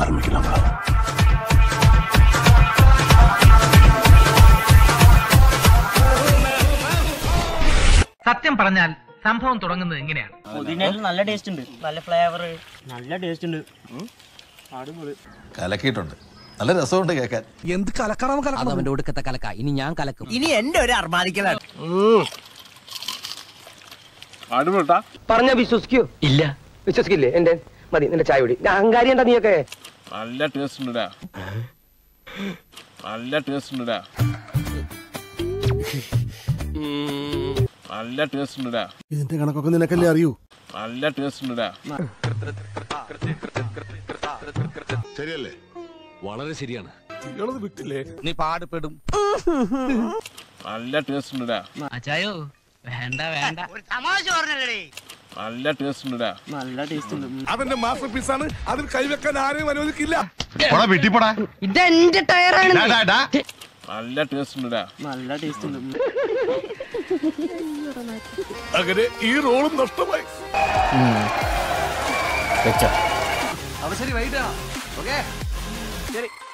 ஆரம்பிக்கலாம் bro. സത്യം പറഞ്ഞാൽ സംഭവം തുടങ്ങുന്നത് ഇങ്ങനെയാണ് പുതിനയിൽ നല്ല ടേസ്റ്റ് ഉണ്ട് നല്ല ഫ്ലേവർ നല്ല ടേസ്റ്റ് ഉണ്ട് അടിപൊളി കലക്കിയിട്ടുണ്ട് നല്ല രസമുണ്ട് കേൾക്കാൻ അത് അവന്റെ ഒടുക്കത്തെ കലക്ക ഇനി ഞാൻ കലക്കും ഇനി എന്റെ ഒരു അർമാദിക്കലാണ് പറഞ്ഞ വിശ്വസിക്കൂ ഇല്ല വിശ്വസിക്കില്ലേ എന്റെ മതി നിന്റെ ചായ കുടി ഞാൻ അഹങ്കാരി എന്താ നീയൊക്കെ നല്ല ടേസ്റ്റ് ഉണ്ടടാ നല്ല ടേസ്റ്റ് ഉണ്ടടാ നല്ല ടേസ്റ്റ് ഉണ്ടടാ ഇതിന്റെ കണക്കൊക്കെ നിനക്കല്ലേ അറിയൂ നല്ല ടേസ്റ്റ് ഉണ്ടടാ ശരിയല്ലേ വളരെ ശരിയാണ് നീ പാടുപെടും നല്ല ടേസ്റ്റ് ഉണ്ടടാ അച്ചായോ വേണ്ട വേണ്ട നല്ല ടേസ്റ്റ് ഉണ്ടടാ നല്ല ടേസ്റ്റ് ഉണ്ട് അവന്റെ മാസ്റ്റർ പീസാണ് അതിൽ കൈവെക്കാൻ ആരെയും അനുവദിക്കില്ല ഇതെന്റെ ടയറാണ് നല്ല ടേസ്റ്റ് ഉണ്ടടാ നല്ല ടേസ്റ്റ് ഉണ്ട് അങ്ങനെ ഈ റോളും നഷ്ടമായി വെച്ചോ അപ്പൊ ശരി വൈകിട്ടാ ഓക്കെ ശരി